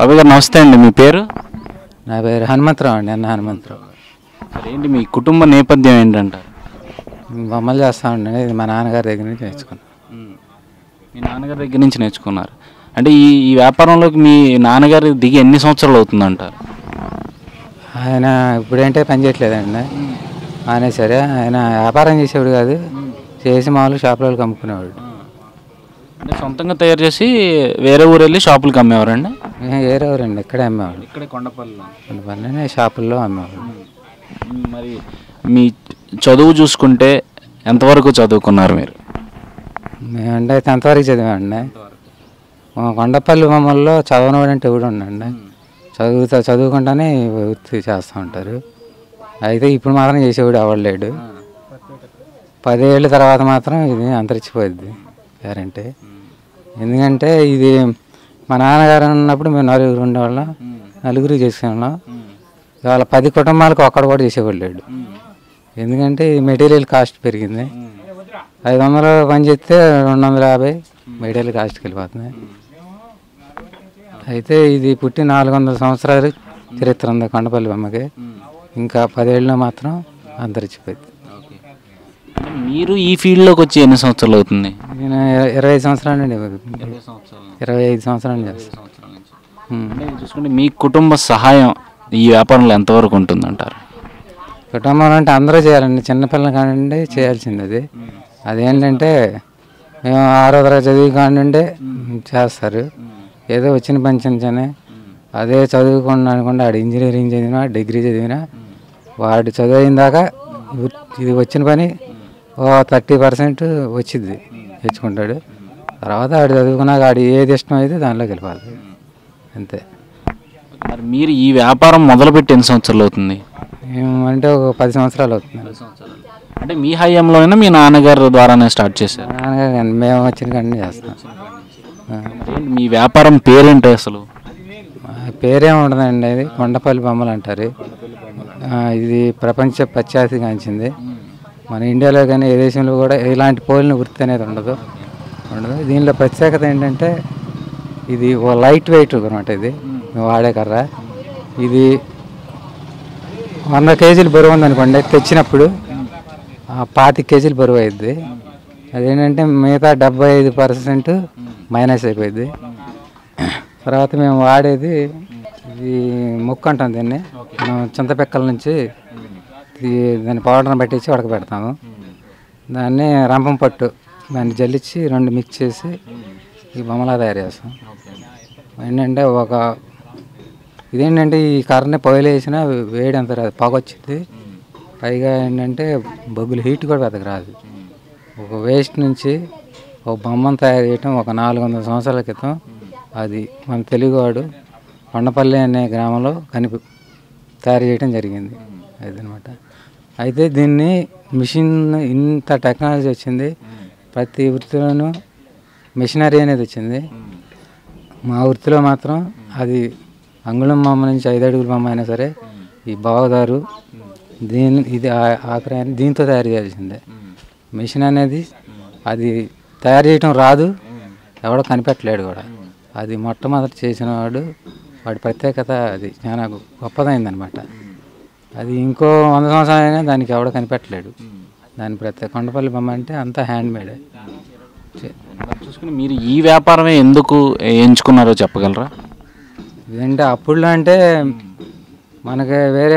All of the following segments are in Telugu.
బాబాయ్ గారు నమస్తే అండి మీ పేరు నా పేరు హనుమంతరావు అండి అన్న హనుమంతరావు సరే ఏంటి మీ కుటుంబ నేపథ్యం ఏంటంటారు బొమ్మలు చేస్తా ఉండండి ఇది మా నాన్నగారి దగ్గర నుంచి నేర్చుకున్నాను మీ నాన్నగారి దగ్గర నుంచి నేర్చుకున్నారు అంటే ఈ ఈ వ్యాపారంలోకి మీ నాన్నగారు దిగి ఎన్ని సంవత్సరాలు అవుతుందంటారు ఆయన ఇప్పుడేంటే పని చేయట్లేదండి ఆయన సరే ఆయన వ్యాపారం చేసేవాడు కాదు చేసి మామూలు షాపులకు అమ్ముకునేవాడు అంటే సొంతంగా తయారు చేసి వేరే ఊరు వెళ్ళి షాపులకు అమ్మేవారండి మేము ఏరేవారండి ఇక్కడే అమ్మేవాడు ఇక్కడే కొండపల్లిలో కొన్ని పనులనే షాపుల్లో అమ్మేవాడు మరి మీ చదువు చూసుకుంటే ఎంతవరకు చదువుకున్నారు మీరు మేమంటే టెన్త్ వరకు చదివామండి మా కొండపల్లి బొమ్మల్లో చదవనవాడు అంటే ఎవడు ఉండండి చదువుతా చదువుకుంటానే వృత్తి చేస్తూ ఉంటారు అయితే ఇప్పుడు మాత్రం చేసేవాడు ఎవడలేడు పదేళ్ళ తర్వాత మాత్రం ఇది అంతరించిపోద్ది గ్యారంటీ ఎందుకంటే ఇది మా నాన్నగారు ఉన్నప్పుడు మేము నలుగురు ఉండేవాళ్ళం నలుగురు చేసేవాళ్ళం ఇవాళ పది కుటుంబాలకు ఒక్కడు కూడా చేసేవాళ్ళు లేడు ఎందుకంటే ఈ మెటీరియల్ కాస్ట్ పెరిగింది ఐదు వందలు పని చేస్తే రెండు వందల యాభై మెటీరియల్ కాస్ట్కి వెళ్ళిపోతుంది అయితే ఇది పుట్టి నాలుగు వందల సంవత్సరాలు చరిత్ర ఉంది కొండపల్లి బొమ్మకి ఇంకా పదేళ్ళలో మాత్రం అంతరించిపోయింది అంటే మీరు ఈ ఫీల్డ్లోకి వచ్చి ఎన్ని సంవత్సరాలు అవుతుంది నేను ఇర- ఇరవై ఐదు సంవత్సరాల నుండి ఇరవై ఐదు సంవత్సరాల నుంచి చేస్తాను ఉమ్. అంటే చూసుకుంటే మీ కుటుంబ సహాయం ఈ వ్యాపారంలో ఎంతవరకు ఉంటుందంటారు కుటుంబం అంటే అందరూ చేయాలండి చిన్నపిల్లల కానివ్వండి చేయాల్సింది అది అదేంటంటే మేము ఆరో తరగతి చదివి కానివ్వండి చేస్తారు ఏదో వచ్చిన పని చిన్న చిన్న అదే చదువుకున్నా అనుకోండి ఆడు ఇంజనీరింగ్ చదివినా డిగ్రీ చదివినా వాడు చదివిన దాకా వృ- ఇది వచ్చిన పని ఓ థర్టీ పర్సెంట్ వచ్చింది తెచ్చుకుంటాడు తర్వాత ఆడు చదువుకున్నాక ఆడు ఏది ఇష్టం అయితే దానిలోకి వెళ్ళిపోవాలి అంతే మరి మీరు ఈ వ్యాపారం మొదలుపెట్టి ఎన్ని సంవత్సరాలు అవుతుంది మేము అంటే ఒక పది సంవత్సరాలు అవుతుంది అంటే మీ హయాంలోనే మీ నాన్నగారు ద్వారానే స్టార్ట్ చేశారు మా నాన్నగారు కానీ మేము వచ్చిన కానీ చేస్తాం ఆ. మరి ఏంటి మీ వ్యాపారం పేరేంటి అసలు మా పేరేం ఉండదండి అది కొండపల్లి బొమ్మలు అంటారు ఆ, ఇది ప్రపంచ పశ్చాతి కాంచింది మన ఇండియాలో కానీ ఏ దేశంలో కూడా ఇలాంటి పోలిన వృత్తి అనేది ఉండదు ఉండదు దీనిలో ప్రత్యేకత ఏంటంటే ఇది ఓ లైట్ వెయిట్ అనమాట ఇది మేము వాడే కర్ర ఇది వంద కేజీలు బరువు ఉందనుకోండి తెచ్చినప్పుడు ఆ పాతి కేజీలు బరువు అయింది అదేంటంటే మిగతా డెబ్బై ఐదు పర్సెంట్ మైనస్ అయిపోయింది తర్వాత మేము వాడేది ఇది ముక్కు అంటాం దీన్ని మనం చింతపెక్కల నుంచి ఈ- దాన్ని పౌడర్ని పట్టించి ఉడకబెడతాము దాన్ని రంపం పట్టు దాన్ని జల్లించి రెండు మిక్స్ చేసి ఈ బొమ్మలా తయారు చేస్తాం ఏంటంటే ఒక ఇదేంటంటే ఈ కర్రని పొయ్యిలో వేసినా వేడి అంత రాదు పొగ వచ్చింది పైగా ఏంటంటే బొగ్గులు హీట్ కూడా పెద్దగా రాదు ఒక వేస్ట్ నుంచి ఒక బొమ్మను తయారు చేయటం ఒక నాలుగు వందల సంవత్సరాల క్రితం అది మన తెలుగువాడు కొండపల్లి అనే గ్రామంలో కనిపి తయారు చేయడం జరిగింది అదనమాట అయితే దీన్ని మిషన్ ఇంత టెక్నాలజీ వచ్చింది ప్రతి వృత్తిలోనూ మిషనరీ అనేది వచ్చింది మా వృత్తిలో మాత్రం అది అంగుళం బొమ్మ నుంచి ఐదు అడుగుల బొమ్మ అయినా సరే ఈ బావదారు దీని ఇది ఆ- ఆక్రయాన్ని దీంతో తయారు చేయాల్సిందే మిషన్ అనేది అది తయారు చేయటం రాదు ఎవడో కనిపెట్టలేడు కూడా అది మొట్టమొదటి చేసిన వాడు వాడి ప్రత్యేకత అది చాలా గొప్పదైందనమాట అది ఇంకో వంద సంవత్సరాలైనా దానికి ఎవడో కనిపెట్టలేడు దాని ప్రత్యేక కొండపల్లి బొమ్మ అంటే అంతా హ్యాండ్ మేడే మరి చూసుకుని మీరు ఈ వ్యాపారమే ఎందుకు ఎంచుకున్నారో చెప్పగలరా ఇదంటే అప్పుడులో అంటే మనకి వేరే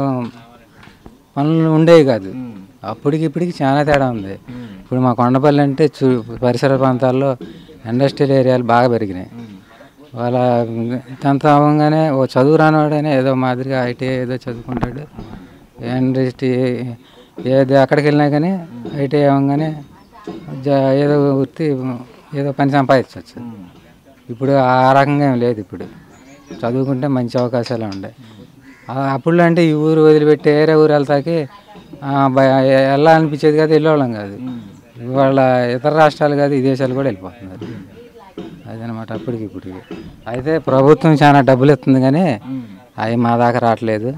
పనులు ఉండేవి కాదు అప్పటికి ఇప్పటికి చాలా తేడా ఉంది ఇప్పుడు మా కొండపల్లి అంటే చు పరిసర ప్రాంతాల్లో ఇండస్ట్రియల్ ఏరియాలు బాగా పెరిగినాయి వాళ్ళ అంత అవ్వగానే ఓ చదువు రానివాడైనా ఏదో మాదిరిగా ఐటీ ఏదో చదువుకుంటాడు ఇండస్ట్రీ ఏది ఎక్కడికి వెళ్ళినా కానీ ఐటీ అవ్వగానే జ- ఏదో వృత్తి ఏదో పని సంపాదించవచ్చు ఇప్పుడు ఆ రకంగా ఏం లేదు ఇప్పుడు చదువుకుంటే మంచి అవకాశాలు ఉన్నాయి అప్పుడు అంటే ఈ ఊరు వదిలిపెట్టి వేరే ఊరు వెళ్తాకి ఆ, భయ- వెళ్ళాలనిపించేది కాదు వెళ్ళేవాళ్ళం కాదు ఇవాళ ఇతర రాష్ట్రాలు కాదు ఈ దేశాలు కూడా వెళ్ళిపోతున్నారు అదనమాట అప్పటికి ఇప్పటికి అయితే ప్రభుత్వం చాలా డబ్బులు ఇస్తుంది కానీ అవి మా దాకా రావట్లేదు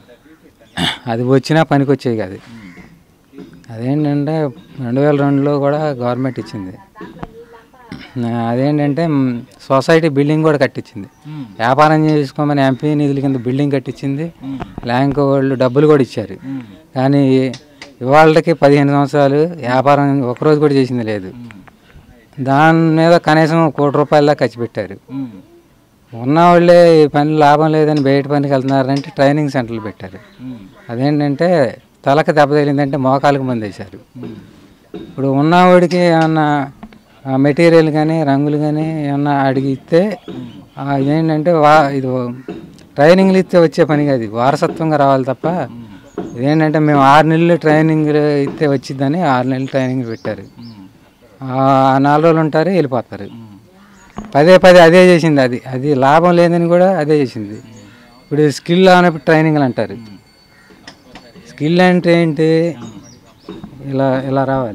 అది వచ్చినా పనికి వచ్చేవి కాదు అదేంటంటే రెండు వేల రెండులో కూడా గవర్నమెంట్ ఇచ్చింది అదేంటంటే మ్, సొసైటీ బిల్డింగ్ కూడా కట్టించింది వ్యాపారం చేసుకోమని ఎంపీ నిధుల కింద బిల్డింగ్ కట్టించింది బ్యాంక్ వాళ్ళు డబ్బులు కూడా ఇచ్చారు కానీ ఇవాళకి పదిహేను సంవత్సరాలు వ్యాపారం ఒకరోజు కూడా చేసింది లేదు దాని మీద కనీసం కోటి రూపాయల దాకా ఖర్చు పెట్టారు ఉన్న వాళ్ళే ఈ పని లాభం లేదని బయట పనికి వెళ్తున్నారంటే ట్రైనింగ్ సెంటర్లు పెట్టారు అదేంటంటే తలకు దెబ్బ తగిలిందంటే మోకాలకు మంది వేశారు ఇప్పుడు ఉన్నవాడికి ఏమన్నా ఆ మెటీరియల్ కానీ రంగులు కానీ ఏమన్నా అడిగితే ఆ ఇదేంటంటే వా ఇది ట్రైనింగ్లు ఇస్తే వచ్చే పని కాదు ఇది వారసత్వంగా రావాలి తప్ప ఇదేంటంటే మేము ఆరు నెలలు ట్రైనింగ్ ఇస్తే వచ్చిందని ఆరు నెలలు ట్రైనింగ్ పెట్టారు ఆ నాలుగు రోజులు ఉంటారు వెళ్ళిపోతారు పదే పదే అదే చేసింది అది అది లాభం లేదని కూడా అదే చేసింది ఇప్పుడు స్కిల్ అన్నప్పుడు ట్రైనింగ్లు అంటారు స్కిల్ అంటే ఏంటి ఇలా ఇలా రావాలి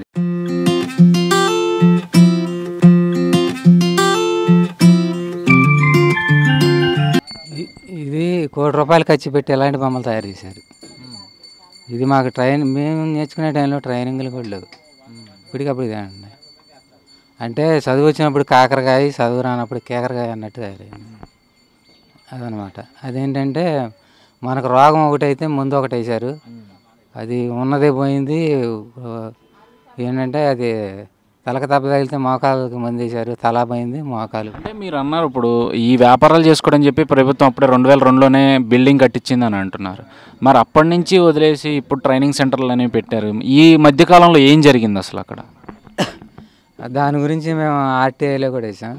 ఇ- ఇది కోటి రూపాయలు ఖర్చు పెట్టి ఎలాంటి బొమ్మలు తయారు చేశారు ఇది మాకు ట్రైన్ మేము నేర్చుకునే టైంలో ట్రైనింగ్లు కూడా లేవు ఇప్పటికప్పుడు ఇదే అండి అంటే చదువు వచ్చినప్పుడు కాకరకాయ చదువు రానప్పుడు కేకరకాయ అన్నట్టు తయారైంది అదనమాట అదేంటంటే మనకు రోగం ఒకటి అయితే ముందు ఒకటి వేశారు అది ఉన్నదే పోయింది ఆ, ఏంటంటే అది తలక దెబ్బ తగిలితే మోకాలకు మంది వేశారు తల పోయింది మోకాలు అంటే మీరు అన్నారు ఇప్పుడు ఈ వ్యాపారాలు చేసుకోవడం చెప్పి ప్రభుత్వం అప్పుడే రెండు వేల రెండులోనే బిల్డింగ్ కట్టించింది అని అంటున్నారు మరి అప్పటి నుంచి వదిలేసి ఇప్పుడు ట్రైనింగ్ సెంటర్లు అనేవి పెట్టారు ఈ మధ్యకాలంలో ఏం జరిగింది అసలు అక్కడ దాని గురించి మేము ఆర్టీఐలో కూడా వేసాం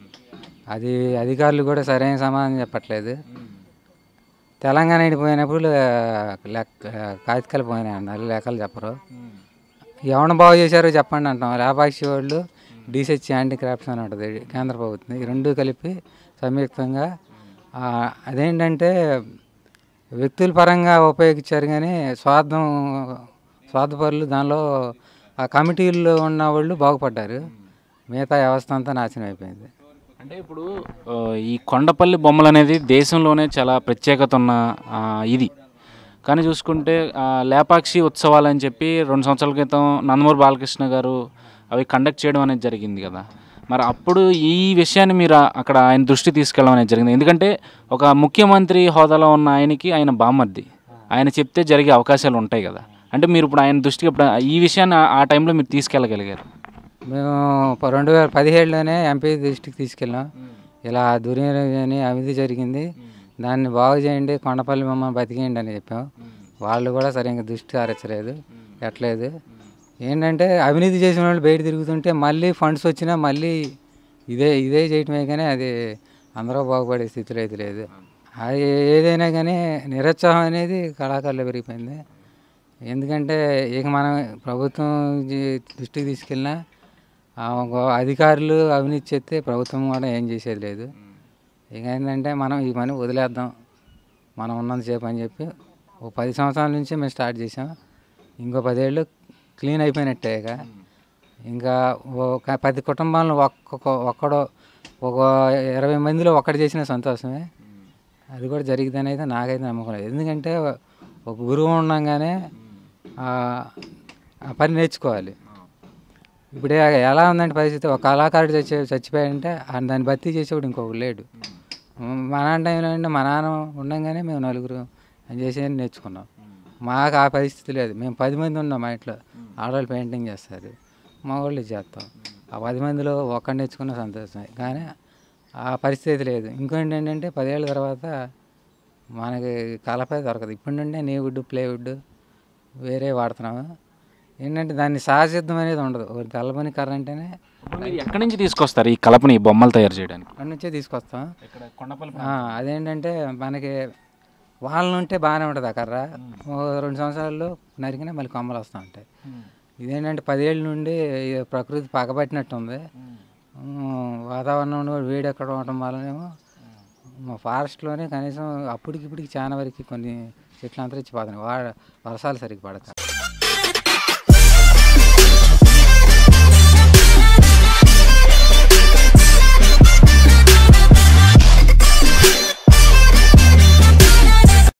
అది అధికారులు కూడా సరైన సమాధానం చెప్పట్లేదు తెలంగాణ పోయినప్పుడు లెక్క కాగితాలు పోయినాయి అన్నారు లెక్కలు చెప్పరు ఎవరిని బాగు చేశారో చెప్పండి అంటాం లేపాక్షి వాళ్ళు డిసెచ్ యాంటీ క్రాఫ్ట్స్ అని ఉంటుంది కేంద్ర ప్రభుత్వం ఈ రెండు కలిపి సంయుక్తంగా ఆ, అదేంటంటే వ్యక్తుల పరంగా ఉపయోగించారు కానీ స్వార్థం స్వార్థపరులు దానిలో ఆ కమిటీల్లో ఉన్న వాళ్ళు బాగుపడ్డారు మిగతా వ్యవస్థ అంతా నాశనం అయిపోయింది అంటే ఇప్పుడు ఆ, ఈ కొండపల్లి బొమ్మలు అనేది దేశంలోనే చాలా ప్రత్యేకత ఉన్న ఆ, ఇది కానీ చూసుకుంటే ఆ, లేపాక్షి ఉత్సవాలు అని చెప్పి రెండు సంవత్సరాల క్రితం నందమూరి బాలకృష్ణ గారు అవి కండక్ట్ చేయడం అనేది జరిగింది కదా మరి అప్పుడు ఈ విషయాన్ని మీరు ఆ- అక్కడ ఆయన దృష్టి తీసుకెళ్ళడం అనేది జరిగింది ఎందుకంటే ఒక ముఖ్యమంత్రి హోదాలో ఉన్న ఆయనకి ఆయన బామ్మర్ది ఆయన చెప్తే జరిగే అవకాశాలు ఉంటాయి కదా అంటే మీరు ఇప్పుడు ఆయన దృష్టికి ఇప్పుడు ఈ విషయాన్ని ఆ- ఆ టైంలో మీరు తీసుకెళ్ళగలిగారు మేము ప- రెండు వేల పదిహేడులోనే ఎంపీ దృష్టికి తీసుకెళ్ళాం ఇలా దుర్వినియోగం అవిధి జరిగింది దాన్ని బాగు చేయండి కొండపల్లి మమ్మల్ని బతికేయండి అని చెప్పాం వాళ్ళు కూడా సరిగ్గా దృష్టి ఆరచలేదు ఎట్లేదు ఏంటంటే అవినీతి చేసిన వాళ్ళు బయట తిరుగుతుంటే మళ్ళీ ఫండ్స్ వచ్చినా మళ్ళీ ఇదే ఇదే చేయటమే కానీ అది అందరూ బాగుపడే స్థితిలో అయితే లేదు అది ఏదైనా కానీ నిరుత్సాహం అనేది కళాకారులు పెరిగిపోయింది ఎందుకంటే ఇక మనం ప్రభుత్వం జీ- దృష్టికి తీసుకెళ్ళినా ఆ ఒక అధికారులు అవినీతి చేస్తే ప్రభుత్వం కూడా ఏం చేసేది లేదు ఇక ఏంటంటే మనం ఈ పని వదిలేద్దాం మనం ఉన్నంతసేపు అని చెప్పి ఓ పది సంవత్సరాల నుంచి మేము స్టార్ట్ చేసాం ఇంకో పదేళ్ళు క్లీన్ అయిపోయినట్టే ఇక ఇంకా ఒక పది కుటుంబాలను ఒక్కొక్క ఒక్కడో ఒక ఇరవై మందిలో ఒక్కటి చేసిన సంతోషమే అది కూడా జరిగిద్దని అయితే నాకైతే నమ్మకం లేదు ఎందుకంటే ఒక గురువు ఉండగానే ఆ ఆ పని నేర్చుకోవాలి ఇప్పుడు ఎలా ఉందంటే పరిస్థితి ఒక కళాకారుడు చచ్చి చచ్చిపోయాడంటే ఆ దాన్ని భర్తీ చేసేవాడు ఇంకొకరు లేడు మా నాన్న టైంలో అంటే మా నాన్న ఉండగానే మేము నలుగురు అని చేసి నేర్చుకున్నాం మాకు ఆ పరిస్థితి లేదు మేము పది మంది ఉన్నాం మా ఇంట్లో ఆడవాళ్ళు పెయింటింగ్ చేస్తారు మా వాళ్ళు ఇది చేస్తాం ఆ పది మందిలో ఒక్కడు నేర్చుకున్న సంతోషమే కానీ ఆ పరిస్థితి లేదు ఇంకోటి ఏంటంటే పదేళ్ళ తర్వాత మనకి కలపై దొరకదు ఇప్పుడంటే నీ వుడ్ ప్లేవుడ్ వేరే వాడుతున్నాము ఏంటంటే దాన్ని సహసిద్ధం అనేది ఉండదు ఒక తెల్లబని కర్ర అంటేనే ఇప్పుడు మీరు ఎక్కడి నుంచి తీసుకొస్తారు ఈ కలపని ఈ బొమ్మలు తయారు చేయడానికి అక్కడి నుంచే తీసుకొస్తాం ఇక్కడ కొండపల్లి ఆ, అదేంటంటే మనకి వాళ్ళని ఉంటే బాగానే ఉంటుంది ఆ కర్ర ఓ రెండు సంవత్సరాల్లో నరికినా మళ్ళీ కొమ్మలు వస్తూ ఉంటాయి ఇదేంటంటే పదేళ్ళ నుండి ఈ ప్రకృతి పగబట్టినట్టు ఉంది ఉమ్, వాతావరణం కూడా వేడి ఎక్కడ ఉండటం వల్లనేమో మా ఫారెస్ట్లోనే కనీసం అప్పటికి ఇప్పటికి చాలా వరకు కొన్ని చెట్లు అంతరించిపోతున్నాయి వా వర్షాలు సరిగ్గా పడతాయి